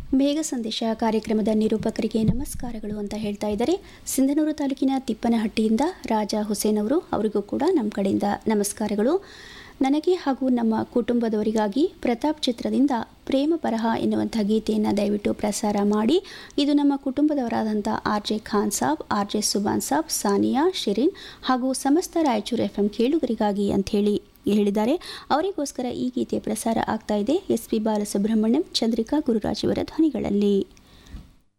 ಮೇಘ ಸಂದೇಶ ಕಾರ್ಯಕ್ರಮದ ನಿರೂಪಕರಿಗೆ ನಮಸ್ಕಾರಗಳು ಅಂತ ಹೇಳ್ತಾ ಇದ್ದಾರೆ ಸಿಂಧನೂರು ತಾಲೂಕಿನ ತಿಪ್ಪನಹಟ್ಟಿಯಿಂದ ರಾಜಾ ಹುಸೇನ್ ಅವರು ಅವರಿಗೂ ಕೂಡ ನಮ್ಮ ಕಡೆಯಿಂದ ನಮಸ್ಕಾರಗಳು ನನಗೆ ಹಾಗೂ ನಮ್ಮ ಕುಟುಂಬದವರಿಗಾಗಿ ಪ್ರತಾಪ್ ಚಿತ್ರದಿಂದ ಪ್ರೇಮ ಬರಹ ಎನ್ನುವಂಥ ಗೀತೆಯನ್ನು ದಯವಿಟ್ಟು ಪ್ರಸಾರ ಮಾಡಿ ಇದು ನಮ್ಮ ಕುಟುಂಬದವರಾದಂಥ R J Khan Saab R J Subhan Saab Sania Shirin ಹಾಗೂ ಸಮಸ್ತ ರಾಯಚೂರು ಎಫ್ ಎಂ ಕೇಳುಗರಿಗಾಗಿ ಅಂಥೇಳಿ ಹೇಳಿದ್ದಾರೆ ಅವರಿಗೋಸ್ಕರ ಈ ಗೀತೆ ಪ್ರಸಾರ ಆಗ್ತಾ ಇದೆ ಎಸ್ ಪಿ ಬಾಲಸುಬ್ರಹ್ಮಣ್ಯಂ ಚಂದ್ರಿಕಾ ಗುರುರಾಜ್ ಇವರ ಧ್ವನಿಗಳಲ್ಲಿ